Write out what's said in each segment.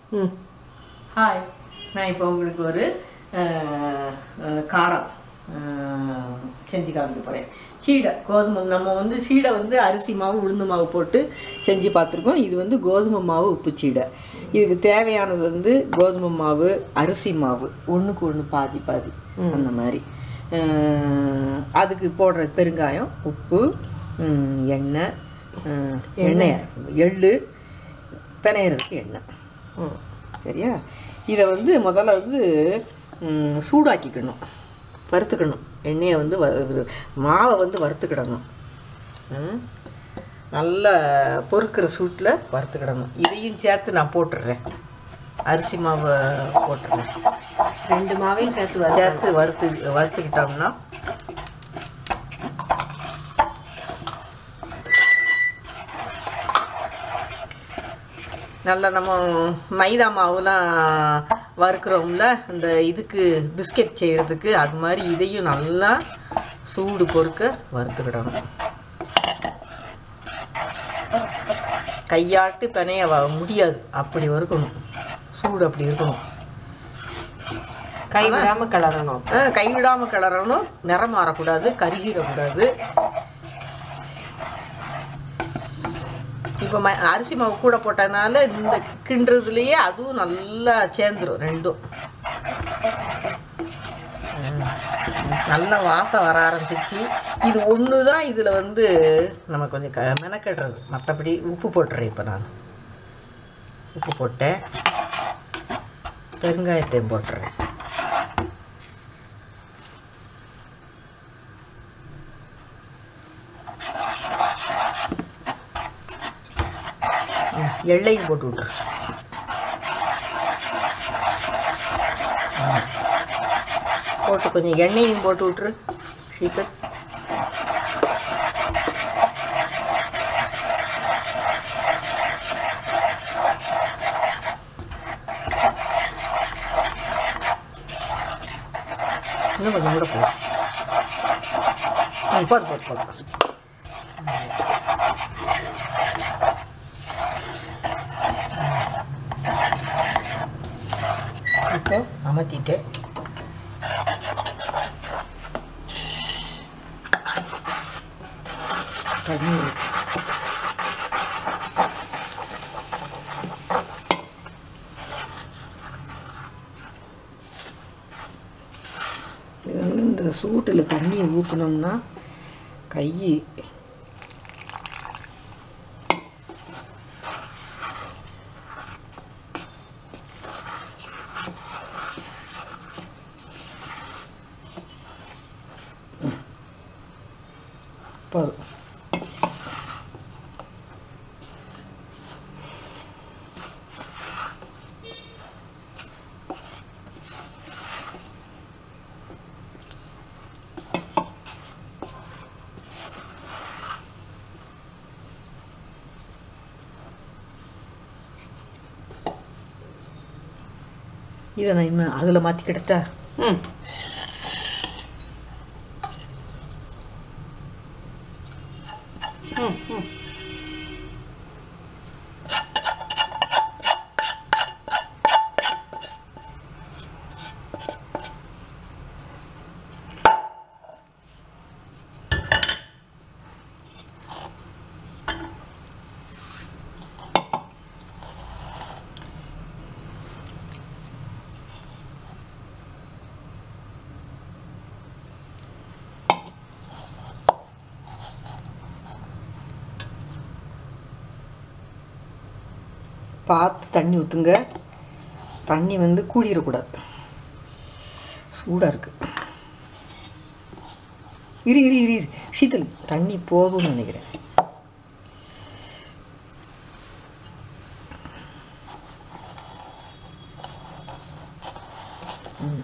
ம் ஹாய் நான் இப்போ உங்களுக்கு ஒரு அஹ், அஹ், காரம் அஹ், செஞ்சு காமிக்க போகிறேன் சீடை கோதுமை நம்ம வந்து சீடை வந்து அரிசி மாவு உளுந்து மாவு போட்டு செஞ்சு பார்த்துருக்கோம் இது வந்து கோதுமை மாவு உப்பு சீடை இதுக்கு தேவையானது வந்து கோதுமை மாவு அரிசி மாவு ஒன்றுக்கு ஒன்று பாதி பாதி அந்த மாதிரி அஹ், அதுக்கு போடுற பெருங்காயம் உப்பு ம், எண்ணெய் அஹ், எண்ணெய் எள்ளு பிணையிறதுக்கு எண்ணெய் ம் சரியா இதை வந்து முதல்ல வந்து ம், சூடாக்கிக்கணும் வறுத்துக்கணும் எண்ணெயை வந்து வ- இது மாவை வந்து வறுத்துக்கிடணும் ம். நல்லா பொறுக்கிற சூட்டில் வறுத்துக்கிடணும் இதையும் சேர்த்து நான் போட்டுடுறேன் அரிசி மாவை போட்டுடுறேன் ரெண்டு மாவையும் சேர்த்து வர சேர்த்து வறுத்து வறுத்துக்கிட்டோம்னா நல்லா நம்ம மைதா மாவுலாம் வறுக்கிறோம்ல இந்த இதுக்கு பிஸ்கெட் செய்கிறதுக்கு அது மாதிரி இதையும் நல்லா சூடு பொறுக்க வறுத்துக்கிடணும் கையாட்டு பிணைய வ- முடியாது அப்படி வறுக்கணும் சூடு அப்படி இருக்கணும் கை விடாம கிளறணும் ஆ, கைவிடாமல் கிளறணும் நிறம் மாறக்கூடாது கருகிடக்கூடாது இப்போ ம அரிசி மாவு கூட போட்டதுனால இந்த கிண்டுறதுலையே அதுவும் நல்லா சேர்ந்துரும் ரெண்டும் ம். நல்ல வாசம் வர ஆரம்பிச்சிச்சு இது ஒன்று தான் இதில் வந்து நம்ம கொஞ்சம் க மெனக்கெடுறது மற்றபடி உப்பு போட்டுறேன் இப்போ நான் உப்பு போட்டேன் பெருங்காயத்தையும் போட்டுறேன் எள்ளையும் போட்டு விட்ரு ம். போட்டு கொஞ்சம் எண்ணெயும் போட்டு விட்ரு சீக்கிரம் இன்னும் கொஞ்சம் கூட போடு ம், போடு போடு போடு போடு. இப்போ அமர்த்திட்டு தண்ணி ஊத்து. இது வந்து இந்த சூட்டில் தண்ணியை ஊற்றினோம்னா கை போதும் இதை நான் இனிமேல் அதில் மாற்றிக்கிட்டா ம் ம் ம் பார்த்து தண்ணி ஊற்றுங்க தண்ணி வந்து கூடிடக்கூடாது சூடாக இருக்கு இரு இரு இரு இரு. சீத்தல் தண்ணி போதும்னு நினைக்கிறேன் ம்.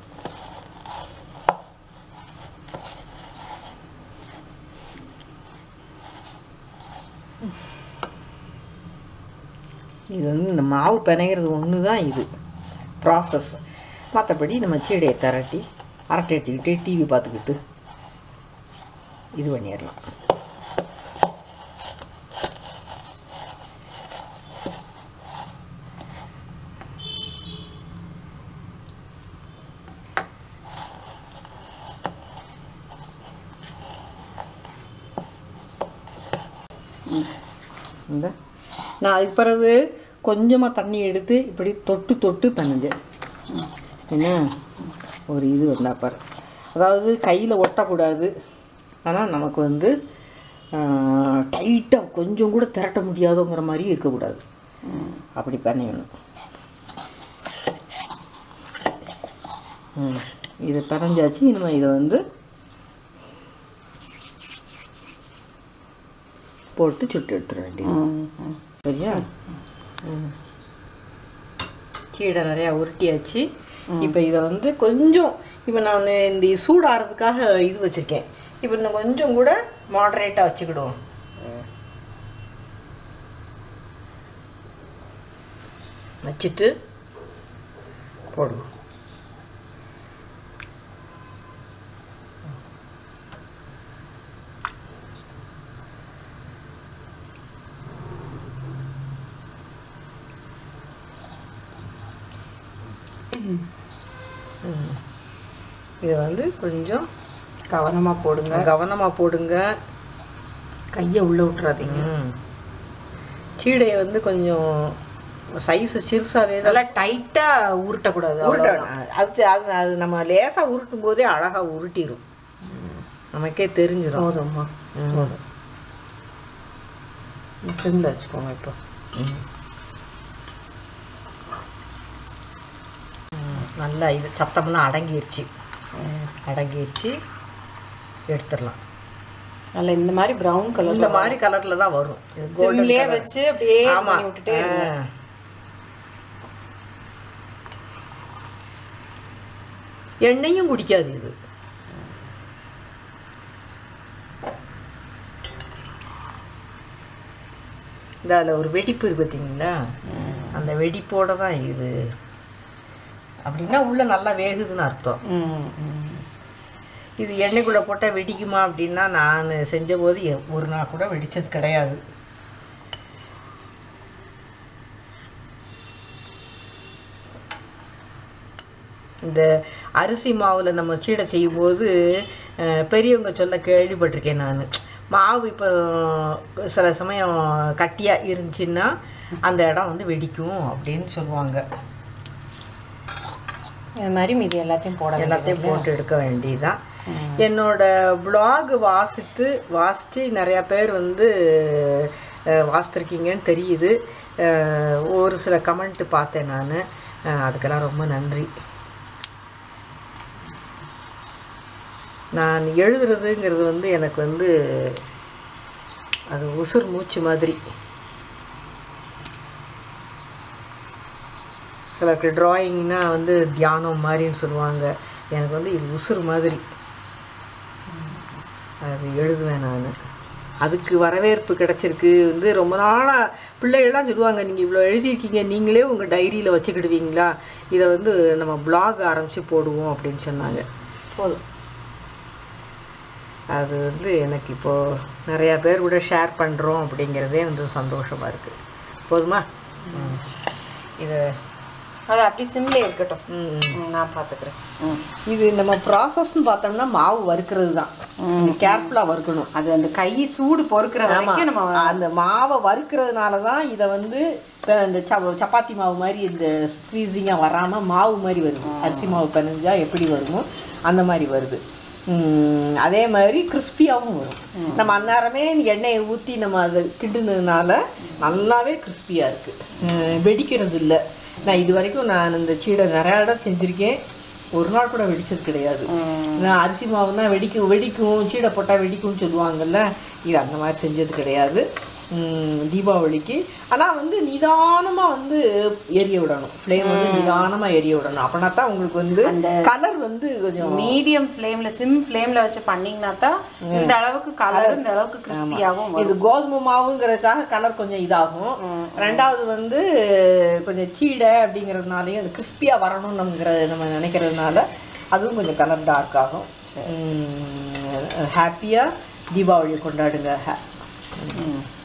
இது வந்து இந்த மாவு பிணையிறது ஒன்று தான் இது ப்ராசஸ் மற்றபடி நம்ம சீடையை திரட்டி அரட்டை அடிச்சுக்கிட்டு டிவி பார்த்துக்கிட்டு இது பண்ணிடலாம் இந்த நான் அதுக்கு பிறகு கொஞ்சமாக தண்ணி எடுத்து இப்படி தொட்டு தொட்டு பிணைஞ்சேன் என்ன ஒரு இது வந்தா பாரு அதாவது கையில் ஒட்டக்கூடாது ஆனால் நமக்கு வந்து டைட்டாக கொஞ்சம் கூட திரட்ட முடியாதோங்கிற மாதிரி இருக்கக்கூடாது அப்படி பிணையணும் ம் இதை பிணைஞ்சாச்சு இனிமேல் இதை வந்து போட்டு சுட்டு எடுத்துட வேண்டியது சரியா ம். கீழே நிறையா உருட்டியாச்சு இப்போ இதை வந்து கொஞ்சம் இப்போ நான் இந்த சூடாகிறதுக்காக இது வச்சுருக்கேன் இப்போ இன்னும் கொஞ்சம் கூட மாடரேட்டாக வச்சுக்கிடுவோம் வச்சுட்டு போடுவோம் இதை வந்து கொஞ்சம் கவனமாக போடுங்க கவனமாக போடுங்க கையை உள்ளே விட்டுறாதீங்க ம். சீடையை வந்து கொஞ்சம் சைஸ் சிறுசாகவே தான் நல்லா டைட்டாக உருட்டக்கூடாது அவ்வளவுதான். உருட்டணும் அது அது அது நம்ம லேசாக உருட்டும் போதே அழகாக உருட்டிடும் நமக்கே தெரிஞ்சிடும் போதும்மா போதும் சிம்மில் வச்சுக்கோங்க இப்போ நல்லா இது சத்தமெல்லாம் அடங்கிருச்சு அடங்கிருச்சு எடுத்துடலாம் நல்லா இந்த மாதிரி ப்ரௌன் கலர் இந்த மாதிரி கலரில் தான் வரும் இது golden சிம்லேயே colour. வச்சு அப்படியே ஆமா பண்ணி விட்டுட்டே இருங்க ஆ. எண்ணெயும் குடிக்காது இது இந்த அதில் ஒரு வெடிப்பு இருக்கு பார்த்தீங்களா அந்த வெடிப்போட தான் இது அப்படின்னா உள்ள நல்லா வேகுதுன்னு அர்த்தம் ம், ம். இது எண்ணெய்க்குள்ளே போட்டால் வெடிக்குமா அப்படின்னா நான் செஞ்சபோது எ- ஒரு நாள் கூட வெடிச்சது கிடையாது இந்த அரிசி மாவில் நம்ம சீடை செய்யும்போது அஹ், பெரியவங்க சொல்ல கேள்விப்பட்டிருக்கேன் நான் மாவு இப்போ சில சமயம் கட்டியாக இருந்துச்சுன்னா அந்த இடம் வந்து வெடிக்கும் அப்படின்னு சொல்லுவாங்க இது மாதிரி மீதி எல்லாத்தையும் போட எல்லாத்தையும் போட்டு எடுக்க வேண்டியதுதான் என்னோட blog வாசித்து வாசித்து நிறையா பேர் வந்து அஹ், வாசித்திருக்கீங்கன்னு தெரியுது அஹ், ஒரு சில கமெண்ட் பார்த்தேன் நான் அதுக்கெல்லாம் ரொம்ப நன்றி நான் எழுதுறதுங்கிறது வந்து எனக்கு வந்து அது உசுர் மூச்சு மாதிரி சிலருக்கு ட்ராயிங்னா வந்து தியானம் மாதிரின்னு சொல்லுவாங்க எனக்கு வந்து இது உசுறு மாதிரி அது எழுதுவேன் நான் அதுக்கு வரவேற்பு கிடச்சிருக்கு வந்து ரொம்ப நாளாக பிள்ளைகள்லாம் சொல்லுவாங்க நீங்கள் இவ்வளோ எழுதியிருக்கீங்க நீங்களே உங்கள் டைரியில் வச்சுக்கிடுவீங்களா இதை வந்து நம்ம blog ஆரம்பித்து போடுவோம் அப்படின்னு சொன்னாங்க போதும் அது வந்து எனக்கு இப்போது நிறையா பேர் கூட ஷேர் பண்ணுறோம் அப்படிங்கிறதே வந்து சந்தோஷமாக இருக்குது போதுமா இதை அது அப்படி சிம்லே இருக்கட்டும் ம் ம், நான் பார்த்துக்கிறேன் ம் இது நம்ம ப்ராசஸ்னு பார்த்தோம்னா மாவு வறுக்கிறது தான் கேர்ஃபுல்லாக வறுக்கணும் அது அந்த கை சூடு பொறுக்கிற வரைக்கும் நம்ம அந்த மாவை வறுக்கிறதுனால தான் இதை வந்து இப்ப இந்த ச- சப்பாத்தி மாவு மாதிரி இந்த ஸ்க்வீசிங்காக வராமல் மாவு மாதிரி வருது அரிசி மாவு பிணைஞ்சா எப்படி வருமோ அந்த மாதிரி வருது உம், அதே மாதிரி கிறிஸ்பியாகவும் வரும் நம்ம அந்நேரமே எண்ணெயை ஊற்றி நம்ம அதை கிண்டுனதுனால நல்லாவே கிறிஸ்பியாக இருக்குது வெடிக்கிறது இல்லை நான் இது வரைக்கும் நான் இந்த சீடை நிறையா இடம் செஞ்சுருக்கேன் ஒரு நாள் கூட வெடிச்சது கிடையாது நான் அரிசி மாவு தான் வெடிக்கும் வெடிக்கும் சீடை போட்டால் வெடிக்கும்னு சொல்லுவாங்கல்ல இது அந்த மாதிரி செஞ்சது கிடையாது உம், தீபாவளிக்கு ஆனால் வந்து நிதானமாக வந்து எரிய விடணும் ஃப்ளேம் வந்து நிதானமாக எரிய விடணும் அப்படின்னா தான் உங்களுக்கு வந்து கலர் வந்து கொஞ்சம் மீடியம் ஃப்ளேம்ல சிம் ஃப்ளேம்ல வச்சு பண்ணீங்கன்னா தான் இந்த அளவுக்கு கலர் இந்த அளவுக்கு கிறிஸ்பியாகவும் இது கோதுமை மாவுங்கிறதுக்காக கலர் கொஞ்சம் இதாகும் ரெண்டாவது வந்து கொஞ்சம் சீடை அப்படிங்கிறதுனாலையும் அது கிறிஸ்பியாக வரணும்னுங்கிற நம்ம நினைக்கிறதுனால அதுவும் கொஞ்சம் கலர் டார்க் ஆகும் ஹாப்பியாக தீபாவளியை கொண்டாடுங்க Ha-